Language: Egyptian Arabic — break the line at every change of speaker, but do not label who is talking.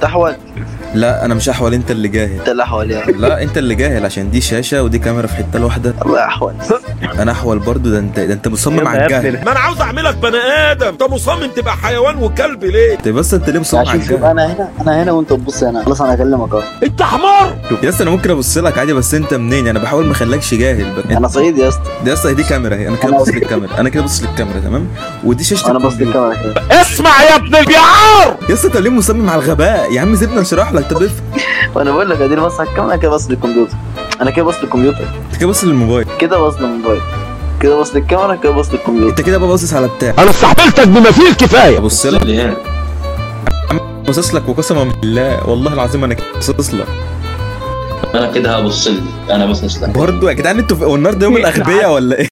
انت احول
لا انا مش احول انت اللي جاهل
انت الاحول يعني
لا انت اللي جاهل عشان دي شاشه ودي كاميرا في حته لوحده
الله احول
انا احول برضو ده انت ده انت مصمم على الجهل
ما انا عاوز اعملك بني ادم انت مصمم تبقى حيوان وكلب ليه
طيب بس انت ليه مصمم على
شوف شوف
الجهل
انا هنا انا هنا وانت تبص هنا خلاص انا اكلمك اهو
انت حمار
يا اسطى انا ممكن ابص لك عادي بس انت منين انا بحاول ما اخليكش جاهل بقى.
انا صعيدي يا اسطى
ده يا اسطى دي كاميرا اهي انا كده
أنا-
ببص للكاميرا انا كده ببص للكاميرا تمام ودي شاشه
انا بص
الكمبيوتر.
الكاميرا كده
اسمع يا ابن الجعار
يا اسطى طب ليه مصمم على الغباء يا عم سيبنا نشرح لك طب افهم
وانا بقول لك اديني بص على الكاميرا كده بص للكمبيوتر انا كده بص للكمبيوتر
انت كده بص للموبايل
كده بص للموبايل كده بص للكاميرا كده بص للكمبيوتر
انت كده بقى باصص على بتاع
انا استحملتك بما فيه الكفايه
ابص لك باصص لك وقسما بالله والله العظيم انا كده باصص لك
انا كده هبص لي انا باصص لك
برضه يا جدعان انتوا في- هو النهارده يوم الاغبياء ولا ايه